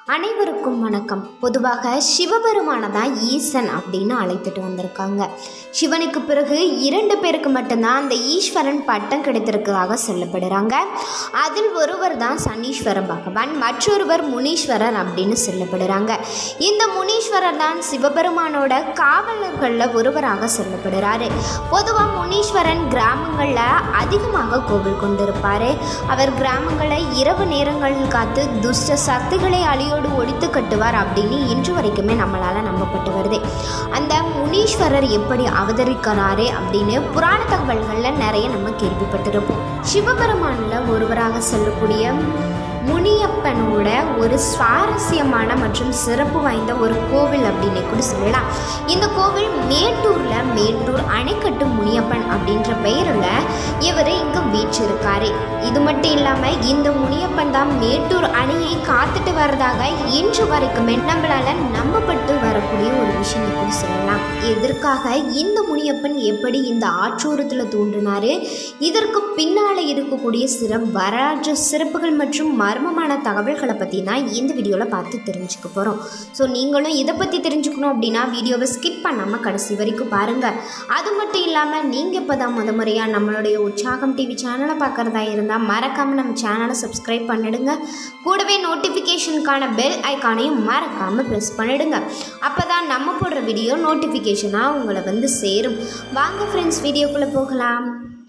அனைவருக்கும் வணக்கம் பொதுவாக சிவபெருமானை தான் ஈசன் அப்படின்னு அழைத்துட்டு வந்திருக்காங்க சிவனுக்கு பிறகு இரண்டு பேருக்கு மட்டும்தான் அந்த ஈஸ்வரன் பட்டம் கிடைத்திருக்கிறதாக சொல்லப்படுறாங்க அதில் ஒருவர் தான் சனீஸ்வர பகவான் மற்றொருவர் முனீஸ்வரர் அப்படின்னு சொல்லப்படுறாங்க இந்த முனீஸ்வரர் தான் சிவபெருமானோட காவலர்களில் ஒருவராக சொல்லப்படுறாரு பொதுவாக முனீஸ்வரன் கிராமங்களில் அதிகமாக கோவில் கொண்டிருப்பார் அவர் கிராமங்களை இரவு நேரங்களில் காத்து துஷ்ட சக்திகளை அழியோடு ஒழித்து கட்டுவார் அப்படின்னு இன்று வரைக்குமே நம்மளால் நம்பப்பட்டு வருது அந்த முனீஸ்வரர் எப்படி அவதரிக்கிறாரு அப்படின்னு புராண தகவல்களில் நிறைய நம்ம கேள்விப்பட்டிருப்போம் சிவபெருமானில் ஒருவராக சொல்லக்கூடிய முனியப்பனோட ஒரு சுவாரஸ்யமான மற்றும் சிறப்பு வாய்ந்த ஒரு கோவில் அப்படின்னு கூட சொல்லலாம் இந்த கோவில் மேட்டூரில் மேட்டூர் அணைக்கட்டு முனியப்பன் அப்படின்ற பெயரில் இவர் இங்கே வீற்றிருக்காரு இது மட்டும் இல்லாமல் இந்த முனியப்பன் தான் மேட்டூர் அணையை காத்துட்டு வர்றதாக இன்று வரைக்குமே நம்மளால நம்பப்பட்டு வரக்கூடிய ஒரு விஷயம் கூட சொல்லலாம் எதற்காக இந்த முனியப்பன் எப்படி இந்த ஆற்றோரத்தில் தோன்றினாரு இதற்கு பின்னால் இருக்கக்கூடிய சிறம் வரலாற்று சிறப்புகள் மற்றும் மர்மமான தகவல்களை பற்றி தான் இந்த வீடியோவில் பார்த்து தெரிஞ்சுக்க போகிறோம் ஸோ நீங்களும் இதை பற்றி தெரிஞ்சுக்கணும் அப்படின்னா வீடியோவை ஸ்கிப் பண்ணாமல் கடைசி வரைக்கும் பாருங்கள் அது மட்டும் இல்லாமல் நீங்கள் இப்போ தான் முத முறையாக நம்மளுடைய உற்சாகம் டிவி சேனலை பார்க்குறதா இருந்தால் மறக்காமல் நம்ம சேனலை சப்ஸ்கிரைப் பண்ணிடுங்க கூடவே நோட்டிஃபிகேஷனுக்கான பெல் ஐக்கானையும் மறக்காமல் ப்ரெஸ் பண்ணிடுங்க அப்போ தான் நம்ம போடுற வீடியோ நோட்டிஃபிகேஷனாக உங்களை வந்து சேரும் வாங்க ஃப்ரெண்ட்ஸ் வீடியோக்குள்ளே போகலாம்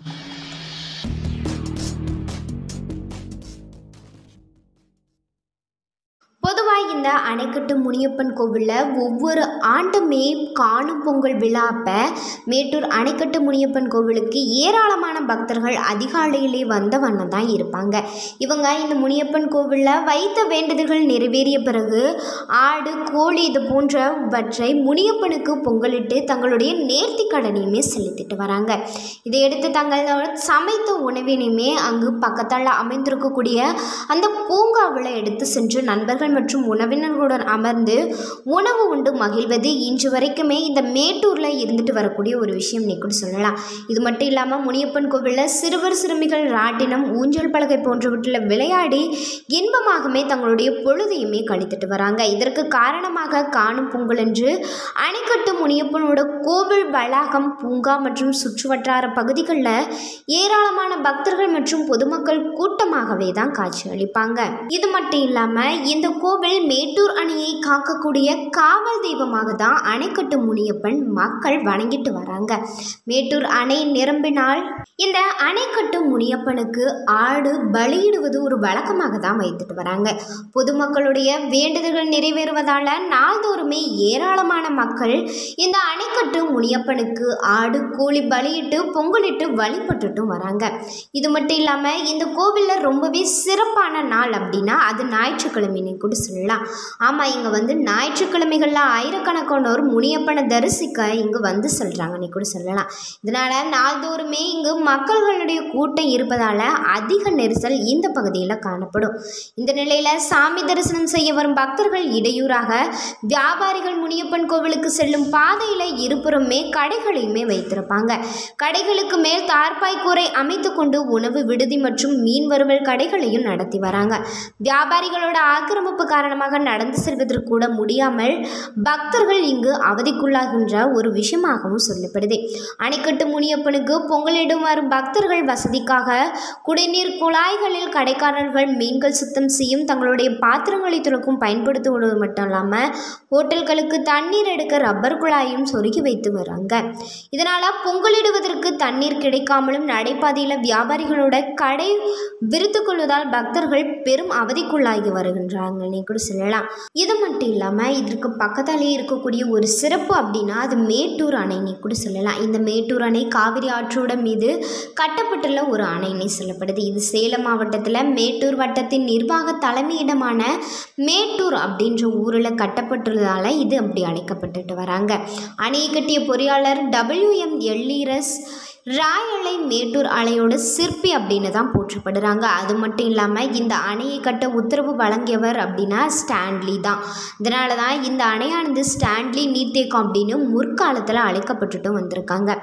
பொதுவாக இந்த அணைக்கட்டு முனியப்பன் கோவிலில் ஒவ்வொரு ஆண்டுமே காணும் பொங்கல் விழாப்ப மேட்டூர் அணைக்கட்டு முனியப்பன் கோவிலுக்கு ஏராளமான பக்தர்கள் அதிகாலையிலே வந்த வண்ணம் தான் இருப்பாங்க இவங்க இந்த முனியப்பன் கோவிலில் வைத்த வேண்டுதல்கள் நிறைவேறிய பிறகு ஆடு கோழி இது போன்றவற்றை முனியப்பனுக்கு பொங்கலிட்டு தங்களுடைய நேர்த்தி கடனையுமே செலுத்திட்டு வராங்க இதையடுத்து தங்களோட சமைத்த உணவினையுமே அங்கு பக்கத்தால் அமைந்திருக்கக்கூடிய அந்த பூங்காவில் எடுத்து சென்று நண்பர்கள் மற்றும் உறவினர்களுடன் அமர்ந்து உணவு உண்டு மகிழ்வது இன்று வரைக்குமே இந்த மேட்டூரில் இருந்துட்டு வரக்கூடிய ஒரு விஷயம் நீ கூட சொல்லலாம் இது மட்டும் இல்லாமல் முனியப்பன் கோவிலில் சிறுவர் சிறுமிகள் ராட்டினம் ஊஞ்சல் பலகை போன்றவற்றில் விளையாடி இன்பமாகவே தங்களுடைய பொழுதையுமே கழித்துட்டு வராங்க இதற்கு காரணமாக காணும் பொங்கல் என்று அணைக்கட்டு முனியப்பனோட கோவில் வளாகம் பூங்கா மற்றும் சுற்றுவட்டார பகுதிகளில் ஏராளமான பக்தர்கள் மற்றும் பொதுமக்கள் கூட்டமாகவே தான் காட்சி அளிப்பாங்க இது மட்டும் இல்லாமல் இந்த கோவில் மேட்டூர் அணையை காக்கக்கூடிய காவல் தெய்வமாக தான் அணைக்கட்டு முனியப்பன் மக்கள் வணங்கிட்டு வராங்க மேட்டூர் அணை நிரம்பினால் இந்த அணைக்கட்டு முனியப்பனுக்கு ஆடு பலியிடுவது ஒரு வழக்கமாக தான் வைத்துட்டு வராங்க பொதுமக்களுடைய வேண்டுதல்கள் நிறைவேறுவதால் நாள்தோறுமே ஏராளமான மக்கள் இந்த அணைக்கட்டு முனியப்பனுக்கு ஆடு கோழி பலியிட்டு பொங்கலிட்டு வழிபட்டுட்டும் வராங்க இது மட்டும் இல்லாமல் இந்த கோவிலில் ரொம்பவே சிறப்பான நாள் அப்படின்னா அது ஞாயிற்றுக்கிழமைன்னு கூட சொல்லலாம் ஆமாம் இங்கே வந்து ஞாயிற்றுக்கிழமைகளில் ஆயிரக்கணக்கானோர் முனியப்பனை தரிசிக்க இங்கு வந்து செல்கிறாங்கன்னு கூட சொல்லலாம் இதனால் நாள்தோறுமே இங்கு மக்கள்களுடைய கூட்டம் இருப்பதால் அதிக நெரிசல் இந்த பகுதியில் காணப்படும் இந்த நிலையில் சாமி தரிசனம் செய்ய வரும் பக்தர்கள் இடையூறாக வியாபாரிகள் முனியப்பன் கோவிலுக்கு செல்லும் பாதையில் இருபுறமே கடைகளையுமே வைத்திருப்பாங்க கடைகளுக்கு மேல் தார்பாய் கூரை அமைத்து கொண்டு உணவு விடுதி மற்றும் மீன் வறுவல் கடைகளையும் நடத்தி வராங்க வியாபாரிகளோட ஆக்கிரமிப்பு காரணமாக நடந்து செல்வதற்கு கூட முடியாமல் பக்தர்கள் இங்கு அவதிக்குள்ளாகின்ற ஒரு விஷயமாகவும் சொல்லப்படுது அணைக்கட்டு முனியப்பனுக்கு பொங்கலிடும் வரும் பக்தர்கள் வசதிக்காக குடிநீர் குழாய்களில் கடைக்காரர்கள் மீன்கள் சுத்தம் செய்யும் தங்களுடைய பாத்திரங்களை துளக்கும் பயன்படுத்துவது மட்டும் இல்லாமல் ஹோட்டல்களுக்கு தண்ணீர் எடுக்க ரப்பர் குழாயும் சொருகி வைத்து வராங்க இதனால் பொங்கலிடுவதற்கு தண்ணீர் கிடைக்காமலும் நடைபாதையில் வியாபாரிகளோட கடை விரித்து கொள்வதால் பக்தர்கள் பெரும் அவதிக்குள்ளாகி வருகின்றாங்கன்னு கூட சொல்லலாம் இது மட்டும் இல்லாமல் இதற்கு பக்கத்தாலேயே இருக்கக்கூடிய ஒரு சிறப்பு அப்படின்னா அது மேட்டூர் அணைன்னு கூட சொல்லலாம் இந்த மேட்டூர் அணை காவிரி ஆற்றோட மீது கட்டப்பட்டுள்ள ஒரு அணைன்னு சொல்லப்படுது இது சேலம் மாவட்டத்தில் மேட்டூர் வட்டத்தின் நிர்வாக தலைமையிடமான மேட்டூர் அப்படின்ற ஊரில் கட்டப்பட்டுள்ளதால் இது அப்படி அழைக்கப்பட்டுட்டு வராங்க அணையை கட்டிய பொறியாளர் டபிள்யூஎம் எல்லீரஸ் ராயலை மேட்டூர் அணையோட சிற்பி அப்படின்னு தான் போற்றப்படுறாங்க அது மட்டும் இல்லாமல் இந்த அணையை கட்ட உத்தரவு வழங்கியவர் அப்படின்னா ஸ்டான்லி தான் இதனால தான் இந்த அணையானது ஸ்டான்லி நீர்த்தேக்கம் அப்படின்னு முற்காலத்தில் அழைக்கப்பட்டுட்டும் வந்திருக்காங்க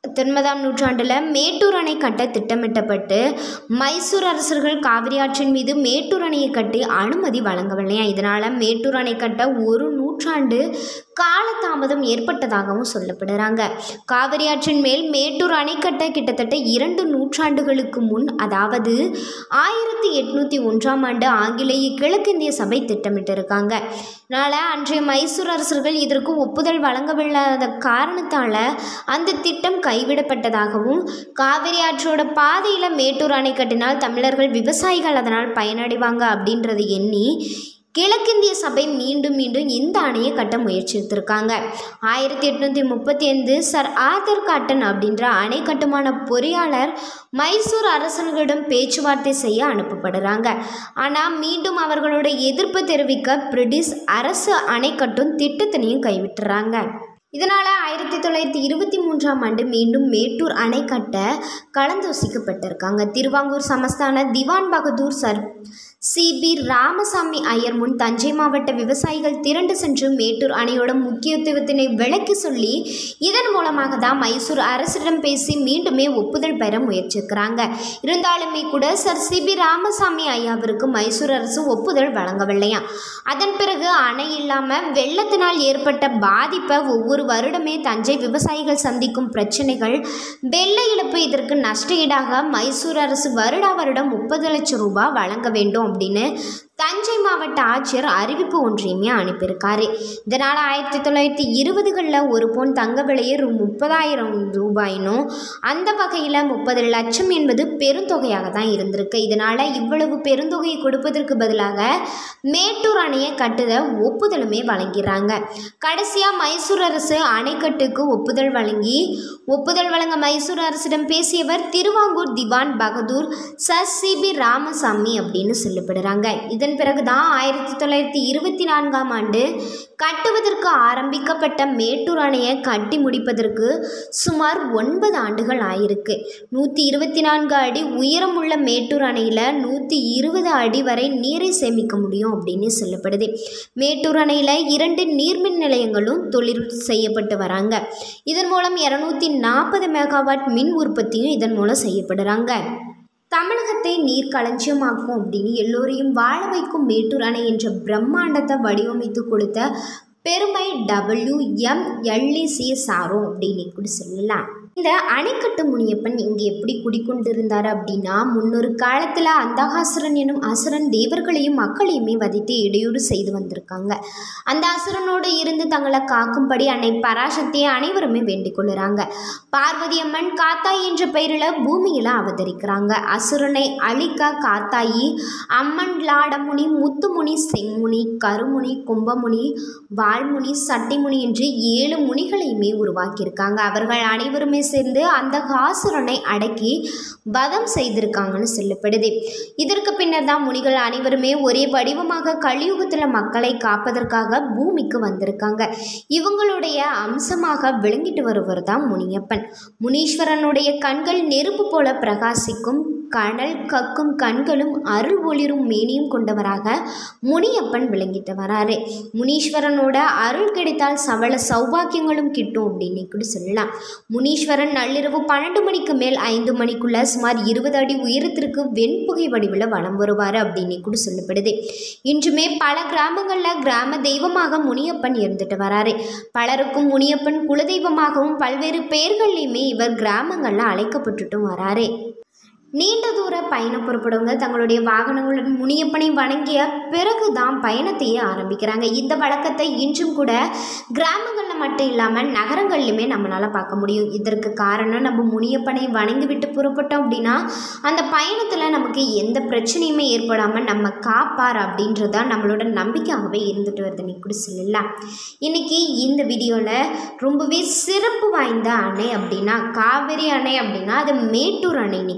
பத்தொன்பதாம் நூற்றாண்டில் மேட்டூர் அணை கட்ட திட்டமிட்டப்பட்டு மைசூர் அரசர்கள் காவிரி ஆற்றின் மீது மேட்டூர் அணையை கட்டி அனுமதி வழங்கவில்லையா இதனால் மேட்டூர் அணை கட்ட ஒரு நூற்றாண்டு காலதாமதம் ஏற்பட்டதாகவும் சொல்லப்படுறாங்க காவிரி ஆற்றின் மேல் மேட்டூர் அணை கட்ட கிட்டத்தட்ட இரண்டு நூற்றாண்டுகளுக்கு முன் அதாவது ஆயிரத்தி எட்நூற்றி ஒன்றாம் ஆண்டு ஆங்கிலேய கிழக்கிந்திய சபை திட்டமிட்டிருக்காங்க அதனால் அன்றைய மைசூர் அரசர்கள் இதற்கு ஒப்புதல் வழங்கவில்லாத காரணத்தால் அந்த திட்டம் கைவிடப்பட்டதாகவும் காவிரி ஆற்றோட பாதையில் மேட்டூர் அணை கட்டினால் தமிழர்கள் விவசாயிகள் அதனால் பயனடைவாங்க அப்படின்றதை எண்ணி கிழக்கிந்திய சபை மீண்டும் மீண்டும் இந்த அணையை கட்ட முயற்சித்திருக்காங்க ஆயிரத்தி எட்நூற்றி முப்பத்தி ஐந்து சர் ஆதர் காட்டன் அப்படின்ற அணை கட்டுமான பொறியாளர் மைசூர் அரசர்களிடம் பேச்சுவார்த்தை செய்ய அனுப்பப்படுறாங்க ஆனால் மீண்டும் அவர்களோட எதிர்ப்பு தெரிவிக்க பிரிட்டிஷ் அரசு அணை கட்டும் திட்டத்தினையும் கைவிட்டுறாங்க இதனால் ஆயிரத்தி தொள்ளாயிரத்தி இருபத்தி மூன்றாம் ஆண்டு மீண்டும் மேட்டூர் அணை கட்ட கலந்தோசிக்கப்பட்டிருக்காங்க திருவாங்கூர் சமஸ்தான திவான் பகதூர் சர் சிபி ராமசாமி ஐயர் முன் தஞ்சை மாவட்ட விவசாயிகள் திரண்டு சென்று மேட்டூர் அணையோட முக்கியத்துவத்தினை விளக்கி சொல்லி இதன் மூலமாக தான் மைசூர் அரசிடம் பேசி மீண்டுமே ஒப்புதல் பெற முயற்சிக்கிறாங்க இருந்தாலுமே கூட சர் சிபி ராமசாமி ஐயாவிற்கு மைசூர் அரசு ஒப்புதல் வழங்கவில்லையா அதன் பிறகு அணை இல்லாமல் வெள்ளத்தினால் ஏற்பட்ட பாதிப்பை ஒவ்வொரு வருடமே தஞ்சை விவசாயிகள் சந்திக்கும் பிரச்சனைகள் வெள்ள இழப்பு இதற்கு நஷ்ட ஈடாக மைசூர் அரசு வருடா வருடம் முப்பது லட்சம் ரூபாய் வழங்க வேண்டும் அப்படின்னு தஞ்சை மாவட்ட ஆட்சியர் அறிவிப்பு ஒன்றையுமே அனுப்பியிருக்காரு இதனால் ஆயிரத்தி தொள்ளாயிரத்தி இருபதுகளில் ஒரு பவுன் தங்க விலையே ரூ முப்பதாயிரம் ரூபாயினும் அந்த வகையில் முப்பது லட்சம் என்பது பெருந்தொகையாக தான் இருந்திருக்கு இதனால் இவ்வளவு பெருந்தொகையை கொடுப்பதற்கு பதிலாக மேட்டூர் அணையை கட்டுத ஒப்புதலுமே வழங்கிறாங்க கடைசியாக மைசூர் அரசு அணைக்கட்டுக்கு ஒப்புதல் வழங்கி ஒப்புதல் வழங்க மைசூர் அரசிடம் பேசியவர் திருவாங்கூர் திவான் பகதூர் சர் சிபி ராமசாமி அப்படின்னு சொல்லப்படுறாங்க இதன் பிறகுதான் ஆயிரத்தி தொள்ளாயிரத்தி இருபத்தி நான்காம் ஆண்டு கட்டுவதற்கு ஆரம்பிக்கப்பட்ட மேட்டூர் அணையை கட்டி முடிப்பதற்கு சுமார் ஒன்பது ஆண்டுகள் ஆயிருக்கு நூற்றி இருபத்தி நான்கு அடி உயரமுள்ள மேட்டூர் அணையில் நூற்றி இருபது அடி வரை நீரை சேமிக்க முடியும் அப்படின்னு சொல்லப்படுது மேட்டூர் அணையில் இரண்டு நீர்மின் நிலையங்களும் தொழில் செய்யப்பட்டு வராங்க இதன் மூலம் இரநூத்தி நாற்பது மெகாவாட் மின் உற்பத்தியும் இதன் மூலம் செய்யப்படுறாங்க தமிழகத்தை நீர் களஞ்சியமாக்கும் அப்படின்னு எல்லோரையும் வாழ வைக்கும் மேட்டூர் அணை என்ற பிரம்மாண்டத்தை வடிவமைத்து கொடுத்த பெருமை டபிள்யூ எம் எல்இசிஎஸ்ஆரோ அப்படின்னு கூட சொல்லலாம் இந்த அணைக்கட்டு முனியப்பன் இங்கே எப்படி குடிக்கொண்டிருந்தார் அப்படின்னா முன்னொரு காலத்தில் அந்தகாசுரன் எனும் அசுரன் தேவர்களையும் மக்களையுமே வதைத்து இடையூறு செய்து வந்திருக்காங்க அந்த அசுரனோடு இருந்து தங்களை காக்கும்படி அன்னை பராசக்தியை அனைவருமே வேண்டிக் கொள்ளுறாங்க பார்வதி அம்மன் காத்தாயி என்ற பெயரில் பூமியில் அவதரிக்கிறாங்க அசுரனை அழிக்க காத்தாயி அம்மன் லாடமுனி முத்துமுனி செம்முனி கருமுனி கும்பமுனி வால்முனி சட்டிமுனி என்று ஏழு முனிகளையுமே உருவாக்கியிருக்காங்க அவர்கள் அனைவருமே சேர்ந்து அந்த காசுரனை அடக்கி வதம் செய்திருக்காங்கன்னு சொல்லப்படுது இதற்கு பின்னர் தான் முனிகள் அனைவருமே ஒரே வடிவமாக கலியுகத்தில் மக்களை காப்பதற்காக பூமிக்கு வந்திருக்காங்க இவங்களுடைய அம்சமாக விளங்கிட்டு வருவர் தான் முனியப்பன் முனீஸ்வரனுடைய கண்கள் நெருப்பு போல பிரகாசிக்கும் கடல் கக்கும் கண்களும் அருள் ஒளிரும் மேனியும் கொண்டவராக முனியப்பன் விளங்கிட்டு வராரு முனீஸ்வரனோட அருள் கிடைத்தால் சவள சௌபாக்கியங்களும் கிட்டும் அப்படின்னு கூட சொல்லலாம் முனீஸ்வரன் நள்ளிரவு பன்னெண்டு மணிக்கு மேல் ஐந்து மணிக்குள்ள சுமார் இருபது அடி உயரத்திற்கு வெண்புகை வடிவில் வலம் வருவார் அப்படின்னு கூட சொல்லப்படுது இன்றுமே பல கிராமங்களில் கிராம தெய்வமாக முனியப்பன் இருந்துட்டு வராரு பலருக்கும் முனியப்பன் குலதெய்வமாகவும் பல்வேறு பெயர்கள்லையுமே இவர் கிராமங்களில் அழைக்கப்பட்டுட்டும் வராரு நீண்ட தூர பயணம் புறப்படுவங்க தங்களுடைய வாகனங்களுடன் முனியப்பனை வணங்கிய பிறகு தான் பயணத்தையே ஆரம்பிக்கிறாங்க இந்த வழக்கத்தை இன்றும் கூட கிராமங்களில் மட்டும் இல்லாமல் நகரங்கள்லையுமே நம்மளால் பார்க்க முடியும் இதற்கு காரணம் நம்ம முனியப்பனை வணங்கி விட்டு புறப்பட்டோம் அப்படின்னா அந்த பயணத்தில் நமக்கு எந்த பிரச்சனையுமே ஏற்படாமல் நம்ம காப்பார் அப்படின்றது தான் நம்மளோட நம்பிக்கையாகவே இருந்துட்டு வருதுன்னு கூட சொல்லலாம் இன்னைக்கு இந்த வீடியோவில் ரொம்பவே சிறப்பு வாய்ந்த அணை அப்படின்னா காவிரி அணை அப்படின்னா அது மேட்டூர் அணைன்னு கூட சொல்லலாம்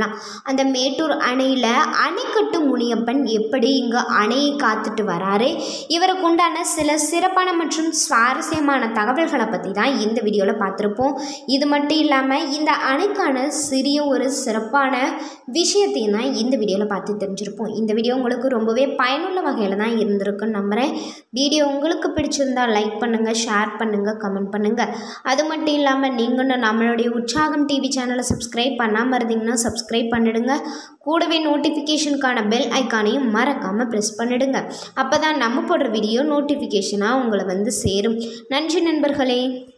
பார்க்கலாம் அந்த மேட்டூர் அணையில் அணைக்கட்டு முனியப்பன் எப்படி இங்கே அணையை காத்துட்டு வராரு இவருக்கு உண்டான சில சிறப்பான மற்றும் சுவாரஸ்யமான தகவல்களை பற்றி தான் இந்த வீடியோவில் பார்த்துருப்போம் இது மட்டும் இல்லாமல் இந்த அணைக்கான சிறிய ஒரு சிறப்பான விஷயத்தையும் தான் இந்த வீடியோவில் பார்த்து தெரிஞ்சிருப்போம் இந்த வீடியோ உங்களுக்கு ரொம்பவே பயனுள்ள வகையில் தான் இருந்திருக்குன்னு நம்புகிறேன் வீடியோ உங்களுக்கு பிடிச்சிருந்தா லைக் பண்ணுங்கள் ஷேர் பண்ணுங்கள் கமெண்ட் பண்ணுங்கள் அது மட்டும் இல்லாமல் நீங்களும் நம்மளுடைய உற்சாகம் டிவி சேனலை சப்ஸ்கிரைப் பண்ணாமல் இருந்தீங்கன்னா சப்ஸ்கிரைப் பண்ணிடுங்க கூடவே நோட்டிஃபிகேஷனுக்கான பெல் ஐக்கானையும் மறக்காமல் ப்ரெஸ் பண்ணிடுங்க அப்போ தான் நம்ம போடுற வீடியோ நோட்டிஃபிகேஷனாக உங்களை வந்து சேரும் நன்றி நண்பர்களே